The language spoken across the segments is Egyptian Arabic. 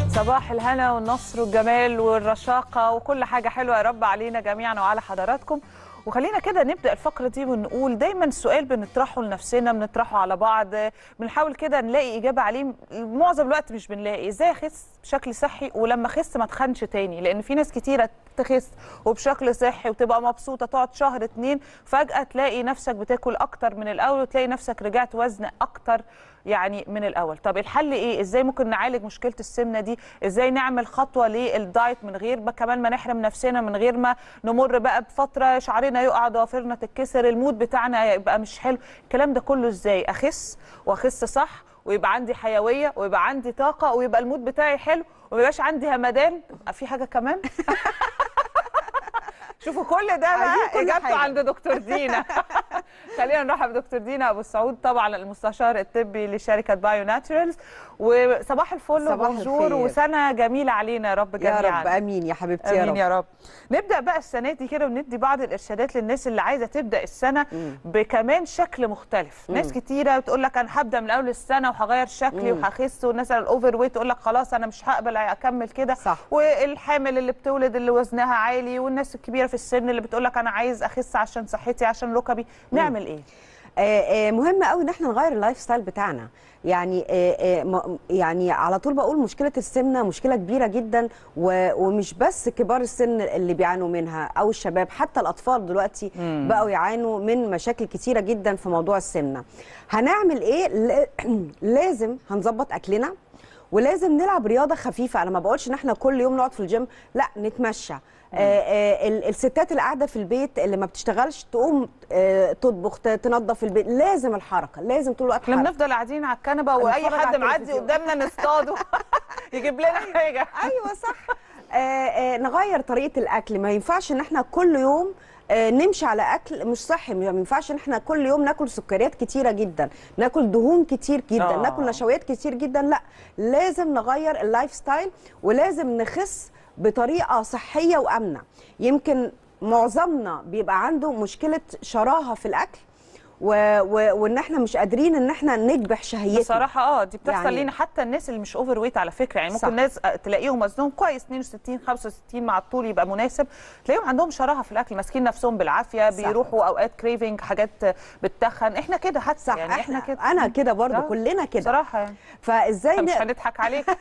صباح الهنا والنصر والجمال والرشاقة وكل حاجة حلوة يا رب علينا جميعا وعلى حضراتكم وخلينا كده نبدا الفقره دي ونقول دايما السؤال بنطرحه لنفسنا بنطرحه على بعض بنحاول كده نلاقي اجابه عليه معظم الوقت مش بنلاقي ازاي اخس بشكل صحي ولما اخس ما تخنش تاني لان في ناس كتيره تخس وبشكل صحي وتبقى مبسوطه تقعد شهر اتنين فجاه تلاقي نفسك بتاكل اكتر من الاول وتلاقي نفسك رجعت وزن اكتر يعني من الاول طب الحل ايه ازاي ممكن نعالج مشكله السمنه دي ازاي نعمل خطوه للدايت من غير ما كمان ما نحرم نفسنا من غير ما نمر بقى بفتره شعرنا يقع ضوافرنا تتكسر المود بتاعنا يبقى مش حلو الكلام ده كله ازاي اخس واخس صح ويبقى عندي حيويه ويبقى عندي طاقه ويبقى المود بتاعي حلو وما يبقاش عندي همدان في حاجه كمان شوفوا كل ده بقى اجابته عند دكتور دينا خلينا نرحب بدكتور دينا ابو السعود طبعا المستشار الطبي لشركه بايو ناتشرالز وصباح الفل وبونجور وسنه جميله علينا يا رب جميعا يا رب امين يا حبيبتي يا امين رب يا رب نبدا بقى السنه دي كده وندي بعض الارشادات للناس اللي عايزه تبدا السنه مم. بكمان شكل مختلف مم. ناس كتيره بتقول لك انا هبدا من اول السنه وهغير شكلي مم. وهخس والناس الاوفر ويت تقول لك خلاص انا مش هقبل اكمل كده صح. والحامل اللي بتولد اللي وزنها عالي والناس الكبيره في السن اللي بتقول لك انا عايز اخس عشان صحتي عشان ركبي نعمل ايه آه، آه، مهم قوي ان احنا نغير اللايف ستايل بتاعنا يعني آه، آه، م- يعني على طول بقول مشكله السمنه مشكله كبيره جدا و- ومش بس كبار السن اللي بيعانوا منها او الشباب حتى الاطفال دلوقتي مم. بقوا يعانوا من مشاكل كتيره جدا في موضوع السمنه هنعمل ايه ل- لازم هنظبط اكلنا ولازم نلعب رياضه خفيفه انا ما بقولش ان احنا كل يوم نقعد في الجيم لا نتمشى آه، آه، ال- الستات اللي قاعده في البيت اللي ما بتشتغلش تقوم آه، تطبخ ت- تنظف البيت لازم الحركه لازم طول الوقت احنا حركه بنفضل قاعدين على الكنبه واي نتفرج حد على معدي التلفزيون. قدامنا نصطاده يجيب لنا حاجه ايوه صح آه، آه، نغير طريقه الاكل ما ينفعش ان احنا كل يوم آه، نمشي على اكل مش صحي ما ينفعش ان احنا كل يوم ناكل سكريات كتيره جدا ناكل دهون كتير جدا آه. ناكل نشويات كتير جدا لا لازم نغير اللايف ستايل ولازم نخس بطريقه صحيه وامنه يمكن معظمنا بيبقى عنده مشكله شراهه في الاكل و... و... وان احنا مش قادرين ان احنا نكبح شهيتنا بصراحه اه دي بتحصل يعني- لينا حتى الناس اللي مش اوفر ويت على فكره يعني ممكن صح. ناس تلاقيهم وزنهم كويس 62 65 مع الطول يبقى مناسب تلاقيهم عندهم شراهه في الاكل ماسكين نفسهم بالعافيه صح. بيروحوا اوقات كريفنج حاجات بتتخن احنا كده حتى صح يعني احنا كده انا كده برضو آه. كلنا كده بصراحه يعني فازاي مش ن... هنضحك عليك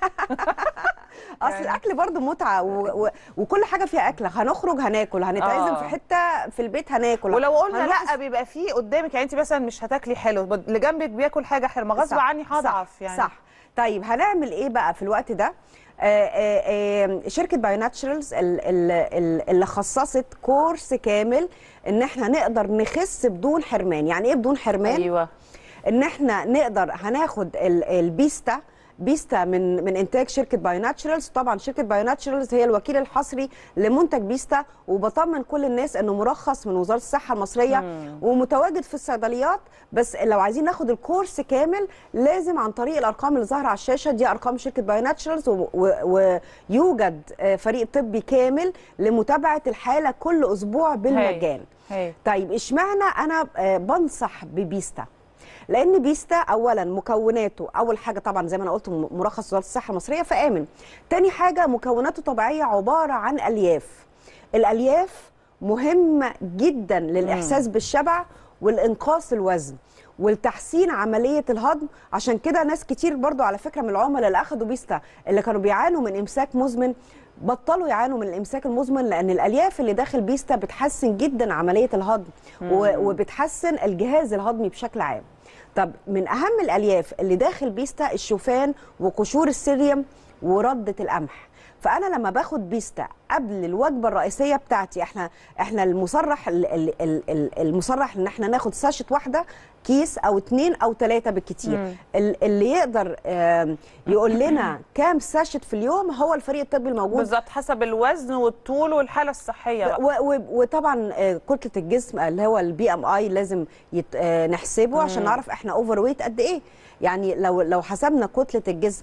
اصل يعني- الاكل برضو متعه و... و... وكل حاجه فيها اكل هنخرج هناكل هنتعزم آه. في حته في البيت هناكل ولو قلنا هنروح لا بيبقى فيه قدامك يعني انت مثلا مش هتاكلي حلو اللي جنبك بياكل حاجه حلوه غصب صح، عني هضعف صح يعني صح طيب هنعمل ايه بقى في الوقت ده آه، آه، آه، شركه بايو ناتشرالز ال- ال- ال- اللي خصصت كورس كامل ان احنا نقدر نخس بدون حرمان يعني ايه بدون حرمان ايوه ان احنا نقدر هناخد ال- البيستا بيستا من من انتاج شركه بايو ناتشرالز طبعا شركه بايو ناتشرالز هي الوكيل الحصري لمنتج بيستا وبطمن كل الناس انه مرخص من وزاره الصحه المصريه مم. ومتواجد في الصيدليات بس لو عايزين ناخد الكورس كامل لازم عن طريق الارقام اللي ظاهره على الشاشه دي ارقام شركه بايو ناتشرالز و- و- ويوجد آه، فريق طبي كامل لمتابعه الحاله كل اسبوع بالمجان هي. طيب اشمعنى انا آه، بنصح ببيستا لان بيستا اولا مكوناته اول حاجه طبعا زي ما انا قلت م- مرخص وزاره الصحه المصريه فامن تاني حاجه مكوناته طبيعيه عباره عن الياف الالياف مهمه جدا للاحساس بالشبع والانقاص الوزن والتحسين عمليه الهضم عشان كده ناس كتير برضو على فكره من العملاء اللي اخدوا بيستا اللي كانوا بيعانوا من امساك مزمن بطلوا يعانوا من الامساك المزمن لان الالياف اللي داخل بيستا بتحسن جدا عمليه الهضم و- وبتحسن الجهاز الهضمي بشكل عام طب من اهم الالياف اللي داخل بيستا الشوفان وقشور السيريوم ورده القمح فانا لما باخد بيستا قبل الوجبه الرئيسيه بتاعتي احنا احنا المصرح ال- ال- ال- ال- المصرح ان احنا ناخد ساشة واحده كيس او اتنين او ثلاثه بالكتير مم. ال- اللي يقدر آم، يقول لنا كام ساشت في اليوم هو الفريق الطبي الموجود بالظبط حسب الوزن والطول والحاله الصحيه بقى. و- و- وطبعا آه، كتله الجسم اللي هو البي ام اي لازم يت... آه، نحسبه عشان نعرف احنا اوفر ويت قد ايه يعني لو لو حسبنا كتله الجسم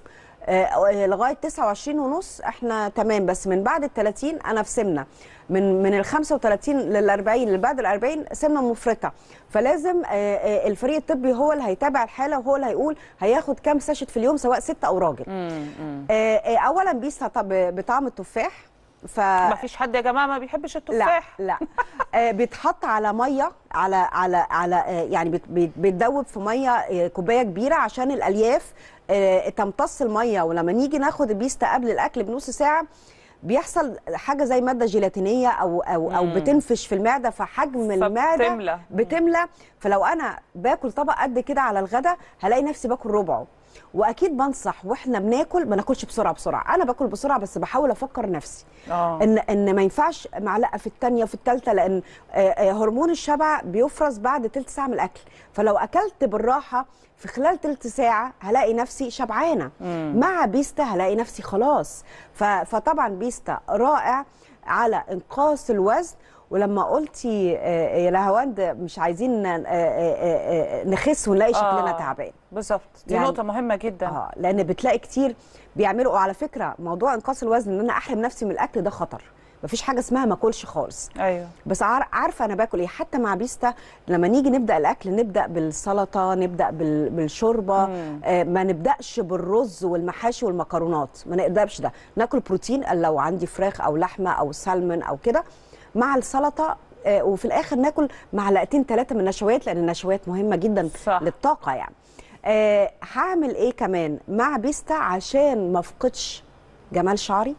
آه، لغايه 29 ونص احنا تمام بس من بعد ال 30 انا في سمنه من من ال 35 لل 40 اللي بعد ال 40 سمنه مفرطه فلازم آه، آه، الفريق الطبي هو اللي هيتابع الحاله وهو اللي هيقول هياخد كام ساشت في اليوم سواء ست او راجل آه، آه، اولا بيستا طب بطعم التفاح ف ما فيش حد يا جماعه ما بيحبش التفاح لا لا آه، بيتحط على ميه على على على آه، يعني بيت- بيت- بيتدوب في ميه آه، كوبايه كبيره عشان الالياف آه، تمتص الميه ولما نيجي ناخد البيستا قبل الاكل بنص ساعه بيحصل حاجه زي ماده جيلاتينيه او او او بتنفش في المعده فحجم المعده فبتملى. بتملى فلو انا باكل طبق قد كده على الغدا هلاقي نفسي باكل ربعه واكيد بنصح واحنا بناكل ما ناكلش بسرعه بسرعه انا باكل بسرعه بس بحاول افكر نفسي آه. ان ان ما ينفعش معلقه في الثانيه في الثالثه لان آه، آه، هرمون الشبع بيفرز بعد تلت ساعه من الاكل فلو اكلت بالراحه في خلال تلت ساعه هلاقي نفسي شبعانه مع بيستا هلاقي نفسي خلاص ف- فطبعا بيستا رائع على انقاص الوزن ولما قلتي آه، يا لهواند مش عايزين آه، آه، آه، نخس ونلاقي شكلنا آه. تعبان بالظبط دي يعني- نقطه مهمه جدا اه لان بتلاقي كتير بيعملوا وعلى فكره موضوع انقاص الوزن ان انا احرم نفسي من الاكل ده خطر مفيش حاجه اسمها ما اكلش خالص ايوه بس عار- عارفه انا باكل ايه حتى مع بيستا لما نيجي نبدا الاكل نبدا بالسلطه نبدا بال- بالشوربه آه ما نبداش بالرز والمحاشي والمكرونات ما نقدرش ده ناكل بروتين لو عندي فراخ او لحمه او سلمون او كده مع السلطه آه وفي الاخر ناكل معلقتين ثلاثه من النشويات لان النشويات مهمه جدا صح. للطاقه يعني آه هعمل ايه كمان مع بيستا عشان ما افقدش جمال شعري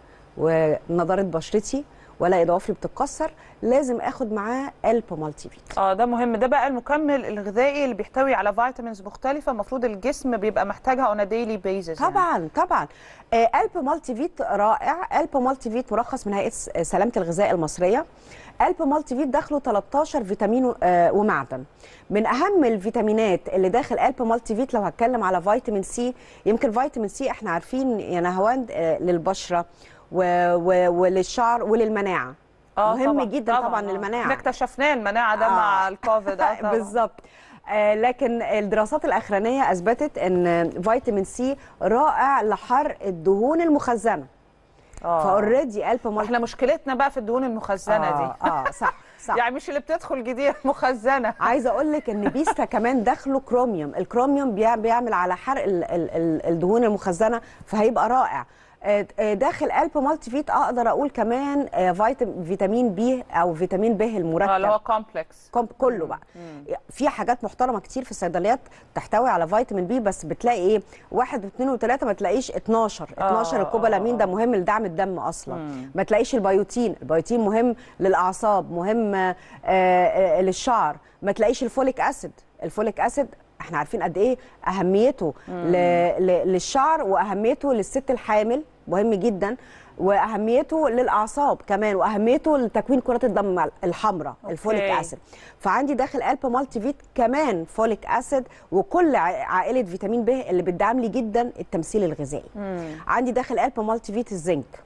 ونضاره بشرتي ولا ضوافري بتتكسر لازم اخد معاه الب مالتي فيت اه ده مهم ده بقى المكمل الغذائي اللي بيحتوي على فيتامينز مختلفه المفروض الجسم بيبقى محتاجها اون ديلي بيزس طبعا طبعا آه، الب مالتي فيت رائع الب مالتي فيت مرخص من هيئه س- سلامه الغذاء المصريه الب مالتي فيت داخله 13 فيتامين و- آه، ومعدن من اهم الفيتامينات اللي داخل الب مالتي فيت لو هتكلم على فيتامين سي يمكن فيتامين سي احنا عارفين يا نهواند آه، للبشره و- و- وللشعر وللمناعه مهم جدا طبعا, آه. للمناعه احنا اكتشفناه المناعه ده آه. مع الكوفيد اه طبعا بالظبط آه لكن الدراسات الاخرانيه اثبتت ان فيتامين سي رائع لحرق الدهون المخزنه آه. فاوريدي قلب مالتي احنا مشكلتنا بقى في الدهون المخزنه آه دي اه صح صح يعني مش اللي بتدخل جديد مخزنه عايزه اقول لك ان بيستا كمان داخله كروميوم الكروميوم بيع- بيعمل على حرق ال- ال- ال- الدهون المخزنه فهيبقى رائع آه، آه، داخل قلب مالتي فيت اقدر اقول كمان آه، فيتام- فيتامين بي او فيتامين ب المركب اه اللي هو كومبلكس كوم- كله بقى في حاجات محترمه كتير في الصيدليات تحتوي على فيتامين بي بس بتلاقي ايه واحد واثنين وثلاثه ما تلاقيش 12 12 آه، الكوبالامين ده مهم لدعم الدم اصلا ما تلاقيش البيوتين البيوتين مهم للاعصاب مهم آه، آه، للشعر ما تلاقيش الفوليك اسيد الفوليك اسيد احنا عارفين قد ايه اهميته ل... ل... للشعر واهميته للست الحامل مهم جدا واهميته للاعصاب كمان واهميته لتكوين كرات الدم الحمراء الفوليك أوكي. اسيد فعندي داخل قلب مالتي فيت كمان فوليك اسيد وكل ع- عائله فيتامين ب اللي بتدعم لي جدا التمثيل الغذائي عندي داخل قلب مالتي فيت الزنك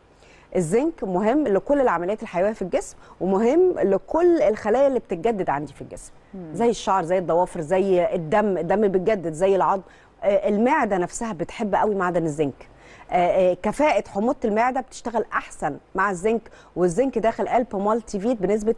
الزنك مهم لكل العمليات الحيويه في الجسم ومهم لكل الخلايا اللي بتتجدد عندي في الجسم زي الشعر زي الضوافر زي الدم الدم بيتجدد زي العظم آه، المعده نفسها بتحب قوي معدن الزنك آه، آه، كفاءة حموضة المعدة بتشتغل أحسن مع الزنك والزنك داخل قلب مالتي فيت بنسبة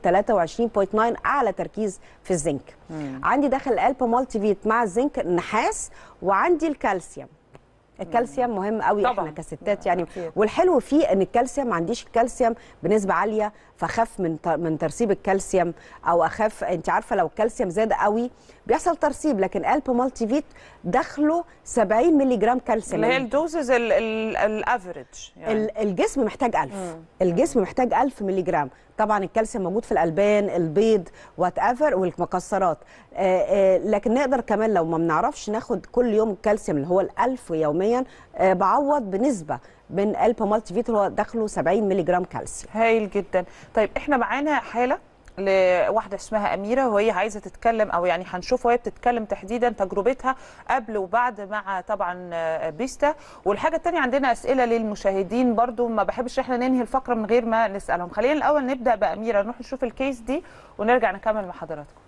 23.9 أعلى تركيز في الزنك عندي داخل قلب مالتي فيت مع الزنك النحاس وعندي الكالسيوم الكالسيوم مهم قوي طبعاً. احنا كستات يعني أكيد. والحلو فيه ان الكالسيوم ما عنديش الكالسيوم بنسبه عاليه فاخاف من ت- من ترسيب الكالسيوم او اخاف انت عارفه لو الكالسيوم زاد قوي بيحصل ترسيب لكن قلب مالتي فيت داخله 70 مللي جرام كالسيوم اللي هي الدوزز الافريج يعني ال- الجسم محتاج 1000 الجسم محتاج 1000 مللي جرام طبعا الكالسيوم موجود في الالبان البيض وات ايفر والمكسرات آه، آه، لكن نقدر كمان لو ما بنعرفش ناخد كل يوم الكالسيوم اللي هو ال1000 يوميا آه، بعوض بنسبه من الب مالتي فيت اللي هو داخله 70 مللي جرام كالسيوم هايل جدا طيب احنا معانا حاله لواحده اسمها اميره وهي عايزه تتكلم او يعني هنشوف وهي بتتكلم تحديدا تجربتها قبل وبعد مع طبعا آه، بيستا والحاجه الثانيه عندنا اسئله للمشاهدين برضو ما بحبش احنا ننهي الفقره من غير ما نسالهم خلينا الاول نبدا باميره نروح نشوف الكيس دي ونرجع نكمل مع حضراتكم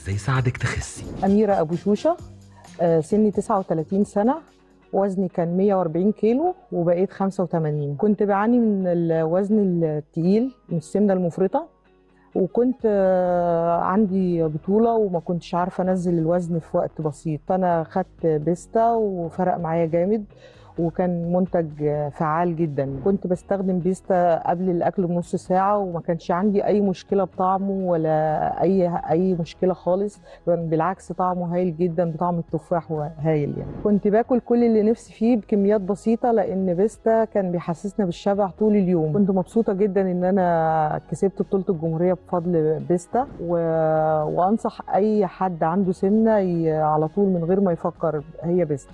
ازاي يساعدك تخسي أميرة أبو شوشة آه، سني 39 سنة وزني كان 140 كيلو وبقيت 85 كنت بعاني من الوزن التقيل من السمنة المفرطة وكنت آه، عندي بطولة وما كنتش عارفة أنزل الوزن في وقت بسيط فأنا خدت بيستا وفرق معايا جامد وكان منتج آه، فعال جدا كنت بستخدم بيستا قبل الأكل بنص ساعة وما كانش عندي أي مشكلة بطعمه ولا أي أي مشكلة خالص كان بالعكس طعمه هايل جدا بطعم التفاح هايل يعني كنت باكل كل اللي نفسي فيه بكميات بسيطه لان بيستا كان بيحسسنا بالشبع طول اليوم كنت مبسوطه جدا ان انا كسبت بطوله الجمهوريه بفضل بيستا و... وانصح اي حد عنده سمنه ي... على طول من غير ما يفكر هي بيستا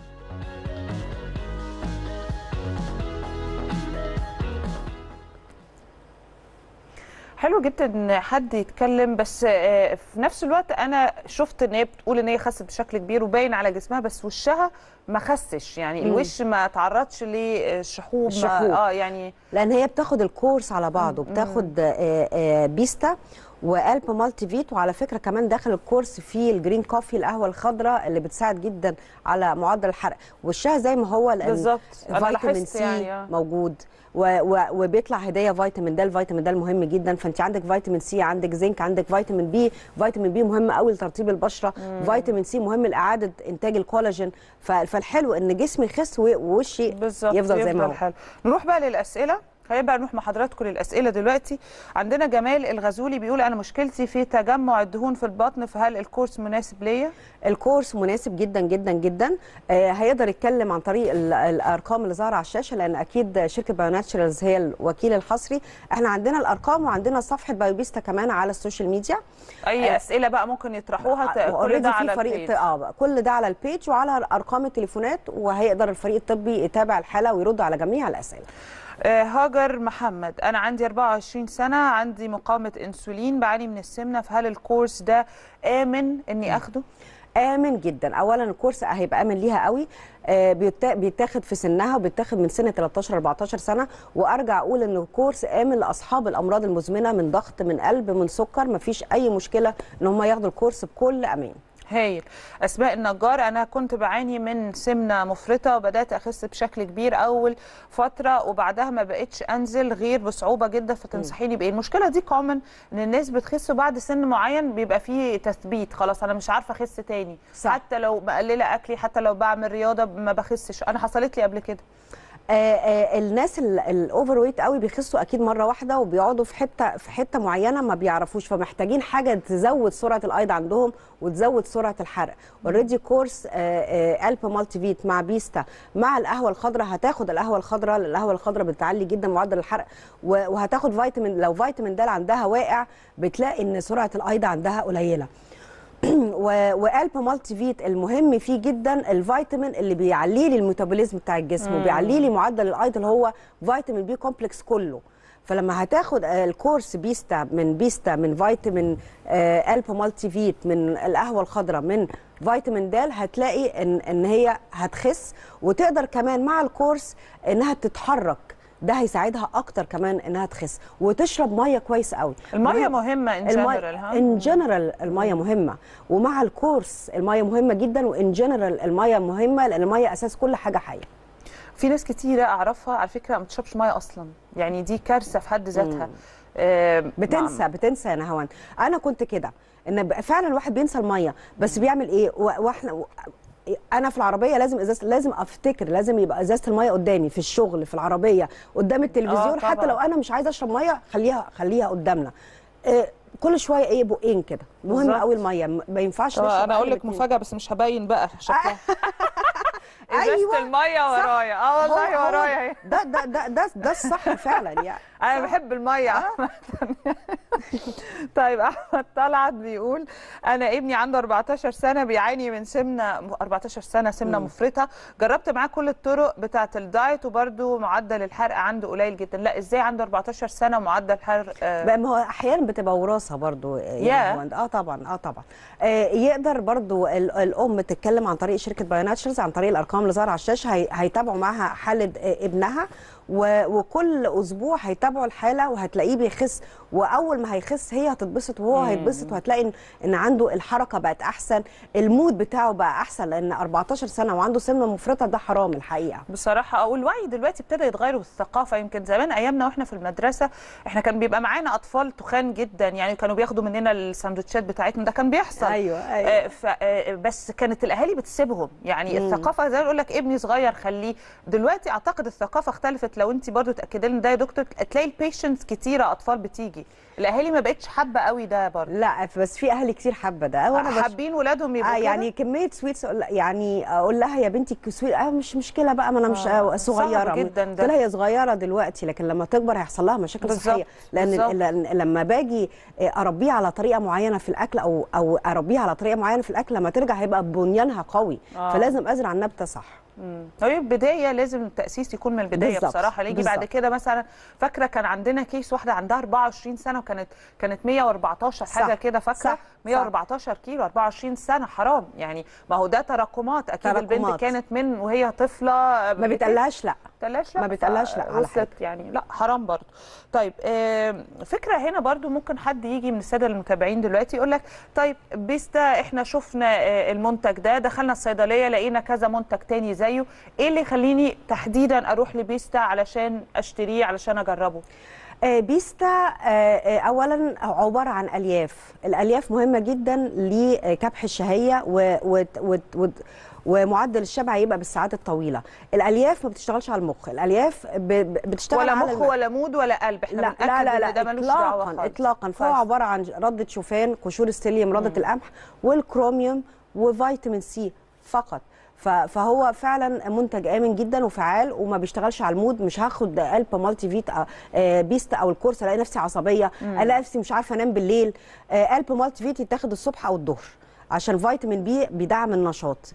حلو جدا ان حد يتكلم بس آه، في نفس الوقت انا شفت ان هي بتقول ان هي خست بشكل كبير وباين على جسمها بس وشها ما خسش يعني مم. الوش ما تعرضش للشحوب الشحوب. ما- اه يعني لان هي بتاخد الكورس على بعضه بتاخد آه، آه، بيستا وقلب مالتي فيت وعلى فكره كمان داخل الكورس فيه الجرين كوفي القهوه الخضراء اللي بتساعد جدا على معدل الحرق وشها زي ما هو لان بالظبط انا فيتامين لاحظت سي يعني آه. موجود و و وبيطلع هديه فيتامين د الفيتامين د مهم جدا فانت عندك فيتامين سي عندك زنك عندك فيتامين بي فيتامين بي مهم قوي لترطيب البشره فيتامين سي مهم لاعاده انتاج الكولاجين ف- فالحلو ان جسمي يخس و- ووشي بالظبط يفضل زي ما هو حلو نروح بقى للاسئله خلينا بقى نروح مع حضراتكم للاسئله دلوقتي عندنا جمال الغزولي بيقول انا مشكلتي في تجمع الدهون في البطن فهل الكورس مناسب ليا الكورس مناسب جدا جدا جدا آه هيقدر يتكلم عن طريق ال- الارقام اللي ظاهره على الشاشه لان اكيد شركه بايوناتشرالز هي الوكيل الحصري احنا عندنا الارقام وعندنا صفحه بايوبيستا كمان على السوشيال ميديا اي آه. اسئله بقى ممكن يطرحوها ت- كل اوريدي ده في على فريق البيج. الط- اه كل ده على البيج وعلى ارقام التليفونات وهيقدر الفريق الطبي يتابع الحاله ويرد على جميع الاسئله آه، هاجر محمد انا عندي 24 سنه عندي مقاومه انسولين بعاني من السمنه فهل الكورس ده امن اني اخده امن جدا اولا الكورس هيبقى امن ليها قوي آه، بيتا- بيتاخد في سنها وبيتاخد من سن 13 14 سنه وارجع اقول ان الكورس امن لاصحاب الامراض المزمنه من ضغط من قلب من سكر مفيش اي مشكله ان هم ياخدوا الكورس بكل امان هايل اسماء النجار انا كنت بعاني من سمنه مفرطه وبدات اخس بشكل كبير اول فتره وبعدها ما بقتش انزل غير بصعوبه جدا فتنصحيني بايه المشكله دي كومن ان الناس بتخس وبعد سن معين بيبقى فيه تثبيت خلاص انا مش عارفه اخس تاني صح. حتى لو مقلله اكلي حتى لو بعمل رياضه ما بخسش انا حصلت لي قبل كده آه، آه، الناس الاوفر ويت قوي بيخسوا اكيد مره واحده وبيقعدوا في حته في حته معينه ما بيعرفوش فمحتاجين حاجه تزود سرعه الايض عندهم وتزود سرعه الحرق اوريدي كورس الب مالتي فيت مع بيستا مع القهوه الخضراء هتاخد القهوه الخضراء لأن القهوه الخضراء بتعلي جدا معدل الحرق و- وهتاخد فيتامين لو فيتامين د عندها واقع بتلاقي ان سرعه الايض عندها قليله و- وقلب مالتي فيت المهم فيه جدا الفيتامين اللي بيعلي لي الميتابوليزم بتاع الجسم وبيعلي لي معدل الايض اللي هو فيتامين بي كومبلكس كله فلما هتاخد آه، الكورس بيستا من بيستا من فيتامين آه، قلب مالتي فيت من القهوه الخضراء من فيتامين د هتلاقي ان ان هي هتخس وتقدر كمان مع الكورس انها تتحرك ده هيساعدها اكتر كمان انها تخس وتشرب ميه كويس قوي الميه مهمه ان جنرال ان جنرال الميه مهمه ومع الكورس الميه مهمه جدا وان جنرال الميه مهمه لان الميه اساس كل حاجه حيه في ناس كتيره اعرفها على فكره ما بتشربش ميه اصلا يعني دي كارثه في حد ذاتها آه، بتنسى بتنسى يا نهوان انا كنت كده ان ب- فعلا الواحد بينسى الميه بس بيعمل ايه و- واحنا و- انا في العربيه لازم ازازه لازم افتكر لازم يبقى ازازه الميه قدامي في الشغل في العربيه قدام التلفزيون طبعاً. حتى لو انا مش عايزه اشرب ميه خليها خليها قدامنا آه، كل شويه ايه بقين كده مهم بالظبط. قوي الميه م- ما ينفعش طب نشرب انا اقول أقل لك من اتنين. مفاجاه بس مش هبين بقى شكلها ازازه أيوة، الميه صح. ورايا اه هو- والله هو ورايا اهي ده ده ده ده ده الصح فعلا يعني انا بحب الميه عامة. طيب احمد طلعت بيقول انا ابني عنده 14 سنه بيعاني من سمنه 14 سنه سمنه مفرطه جربت معاه كل الطرق بتاعه الدايت وبرده معدل الحرق عنده قليل جدا لا ازاي عنده 14 سنه ومعدل حرق آه، بقى ما هو احيانا بتبقى وراثه برضو يعني ياه. هو- اه طبعا اه طبعا آه يقدر برضو ال- الام تتكلم عن طريق شركه بايوناتشرز عن طريق الارقام اللي ظاهره على الشاشه هي- هيتابعوا معاها حاله آه ابنها و- وكل اسبوع هيتابعوا تابعوا الحاله وهتلاقيه بيخس واول ما هيخس هي هتتبسط وهو هيتبسط وهتلاقي ان ان عنده الحركه بقت احسن المود بتاعه بقى احسن لان 14 سنه وعنده سمنه مفرطه ده حرام الحقيقه بصراحه او الوعي دلوقتي ابتدى يتغير والثقافه يمكن زمان ايامنا واحنا في المدرسه احنا كان بيبقى معانا اطفال تخان جدا يعني كانوا بياخدوا مننا السندوتشات بتاعتنا ده كان بيحصل أيوة، أيوة. آه ف آه بس كانت الاهالي بتسيبهم يعني مم. الثقافه زي ما يقول لك ابني صغير خليه دلوقتي اعتقد الثقافه اختلفت لو انت برضو تاكدي لنا ده يا دكتور تلاقي البيشنتس كتيره اطفال بتيجي الاهالي ما بقتش حابه قوي ده برضو لا بس في اهل كتير حابه ده وانا بش... حابين ولادهم يبقوا آه كده؟ يعني كميه سويتس أقول- يعني اقول لها يا بنتي سويت آه مش مشكله بقى ما انا مش آه، آه صغيره صعب جدا قلت ده. لها هي صغيره دلوقتي لكن لما تكبر هيحصل لها مشاكل بالظبط، صحيه لان بالظبط. لأن لما باجي آه، اربيه على طريقه معينه في الاكل او او اربيه على طريقه معينه في الاكل لما ترجع هيبقى بنيانها قوي آه. فلازم ازرع النبته صح مم. هي البدايه لازم التاسيس يكون من البدايه بالظبط، بصراحه يجي بعد بالظبط. كده مثلا فاكره كان عندنا كيس واحده عندها 24 سنه وكانت كانت 114 صح، حاجه كده فاكره صح، 114 كيلو 24 سنه حرام يعني ما هو ده تراكمات اكيد البنت تراكمات. كانت من وهي طفله ما بيتقالهاش لا بتقلقش لا ما بتقلقش لا على وصلت حاجة. يعني لا حرام برضو طيب آم، فكره هنا برضو ممكن حد يجي من الساده المتابعين دلوقتي يقول لك طيب بيستا احنا شفنا آه، المنتج ده دخلنا الصيدليه لقينا كذا منتج تاني زيه ايه اللي يخليني تحديدا اروح لبيستا علشان اشتريه علشان اجربه آه، بيستا آه، آه، اولا عباره عن الياف الالياف مهمه جدا لكبح الشهيه و و و و ومعدل الشبع يبقى بالساعات الطويله الالياف ما بتشتغلش على المخ الالياف ب- ب- بتشتغل ولا على مخ الم- ولا مود ولا قلب احنا لا بنأكد لا لا, إن لا ده ملوش دعوه اطلاقا خالص. اطلاقا فهو كويس. عباره عن رده شوفان قشور السيليوم رده القمح والكروميوم وفيتامين سي فقط ف- فهو فعلا منتج امن جدا وفعال وما بيشتغلش على المود مش هاخد قلب مالتي فيت أو- آه، بيست او الكورس الاقي نفسي عصبيه الاقي نفسي مش عارفه انام بالليل آه، قلب مالتي فيت يتاخد الصبح او الظهر عشان فيتامين بي بيدعم النشاط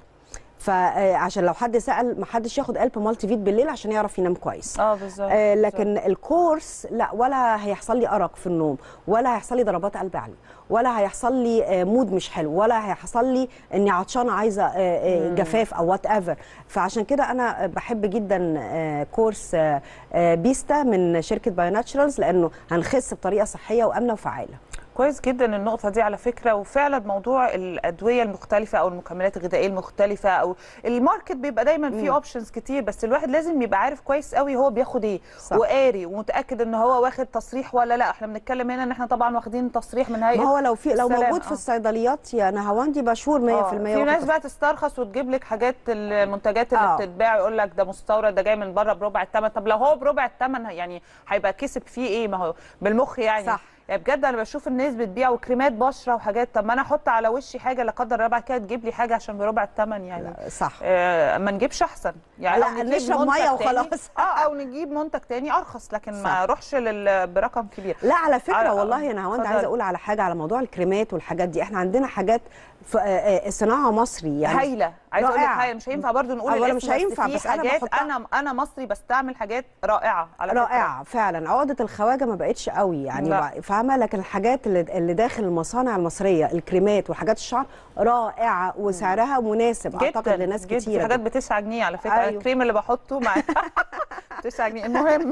فعشان لو حد سال ما حدش ياخد قلب مالتي فيت بالليل عشان يعرف ينام كويس اه بالظبط آه بالظبط. لكن الكورس لا ولا هيحصل لي ارق في النوم ولا هيحصل لي ضربات قلب عاليه ولا هيحصل لي آه مود مش حلو ولا هيحصل لي اني عطشانه عايزه آه آه جفاف او وات ايفر فعشان كده انا بحب جدا آه كورس آه آه بيستا من شركه بايو ناتشرالز لانه هنخس بطريقه صحيه وامنه وفعاله كويس جدا النقطة دي على فكرة وفعلا موضوع الأدوية المختلفة أو المكملات الغذائية المختلفة أو الماركت بيبقى دايما فيه اوبشنز كتير بس الواحد لازم يبقى عارف كويس قوي هو بياخد ايه صح. وقاري ومتأكد ان هو واخد تصريح ولا لا احنا بنتكلم هنا ان احنا طبعا واخدين تصريح من هيئة ما هو لو في لو السلام، موجود في آه. الصيدليات يا نهاوندي بشور 100% آه، في واخد ناس بقى تسترخص وتجيب لك حاجات المنتجات اللي آه. بتتباع يقول لك ده مستورد ده جاي من بره بربع الثمن طب لو هو بربع الثمن يعني هيبقى كسب فيه ايه ما هو بالمخ يعني صح. يعني بجد انا بشوف الناس بتبيع وكريمات بشره وحاجات طب ما انا احط على وشي حاجه لا قدر الله بعد كده تجيب لي حاجه عشان بربع الثمن يعني لا، صح آه ما نجيبش احسن يعني لا، أو نجيب نشرب منتج مية تاني. وخلاص. اه او نجيب منتج تاني ارخص لكن صح. ما اروحش لل- برقم كبير لا على فكره على- والله يا نهاوند اتفضل. عايزه اقول على حاجه على موضوع الكريمات والحاجات دي احنا عندنا حاجات في آه، آه، صناعه مصري يعني هايله عايزه اقول لك رائعة. هايله مش هينفع برضو نقول أولا الاسم مش بس هينفع، في بس أنا حاجات بحطها. انا انا مصري بستعمل حاجات رائعه على فكرة. رائعه فعلا عقده الخواجه ما بقتش قوي يعني لا. بقى- فاهمه لكن الحاجات اللي, اللي داخل المصانع المصريه الكريمات وحاجات الشعر رائعه وسعرها مناسب اعتقد لناس جدا. في كتير حاجات ب 9 جنيه على فكره أيوه. أيوه. الكريم اللي بحطه مع 9 جنيه المهم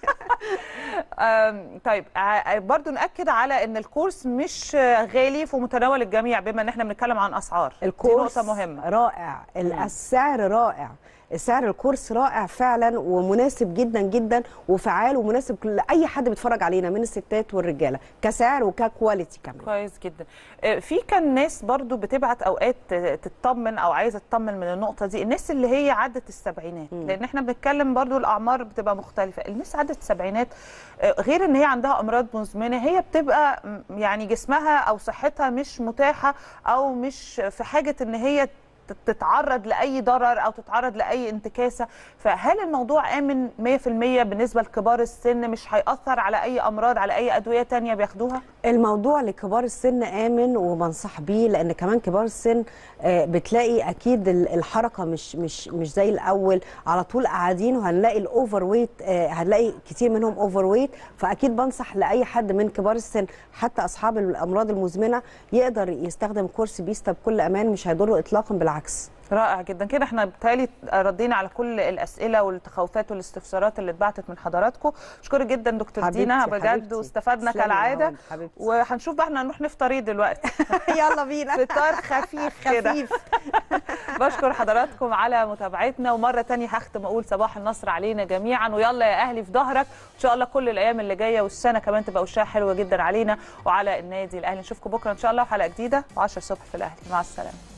آم، طيب ع- برضو ناكد على ان الكورس مش غالي في متناول الجميع بما ان احنا بنتكلم عن اسعار الكورس دي نقطه مهمه رائع ال- السعر رائع سعر الكورس رائع فعلا ومناسب جدا جدا وفعال ومناسب لاي حد بيتفرج علينا من الستات والرجاله كسعر وككواليتي كمان كويس جدا آه، في كان ناس برضو بتبعت اوقات ت- تطمن او عايزه تطمن من النقطه دي الناس اللي هي عدت السبعينات لان احنا بنتكلم برضو الاعمار بتبقى مختلفه الناس عدت السبعينات آه، غير ان هي عندها امراض مزمنه هي بتبقى م- يعني جسمها او صحتها مش متاحه او مش في حاجه ان هي تت- تتعرض لاي ضرر او تتعرض لاي انتكاسه فهل الموضوع امن 100% بالنسبه لكبار السن مش هياثر على اي امراض على اي ادويه تانية بياخدوها الموضوع لكبار السن امن وبنصح بيه لان كمان كبار السن آه، بتلاقي اكيد ال- الحركه مش مش مش زي الاول على طول قاعدين وهنلاقي الاوفر ويت آه، هنلاقي كتير منهم اوفر ويت فاكيد بنصح لاي حد من كبار السن حتى اصحاب الامراض المزمنه يقدر يستخدم كورس بيستا بكل امان مش هيضره اطلاقا بالعكس رائع جدا كده احنا بالتالي ردينا على كل الاسئله والتخوفات والاستفسارات اللي اتبعتت من حضراتكم اشكرك جدا دكتور حبيبتي، دينا بجد حبيبتي. واستفدنا تسلمي يا كالعاده هند، حبيبتي. وهنشوف بقى احنا هنروح نفطر ايه دلوقتي يلا بينا فطار خفيف كده خفيف بشكر حضراتكم على متابعتنا ومره تانية هختم اقول صباح النصر علينا جميعا ويلا يا اهلي في ظهرك ان شاء الله كل الايام اللي جايه والسنه كمان تبقى وشها حلوه جدا علينا وعلى النادي الاهلي نشوفكم بكره ان شاء الله في حلقه جديده و10 الصبح في الاهلي مع السلامه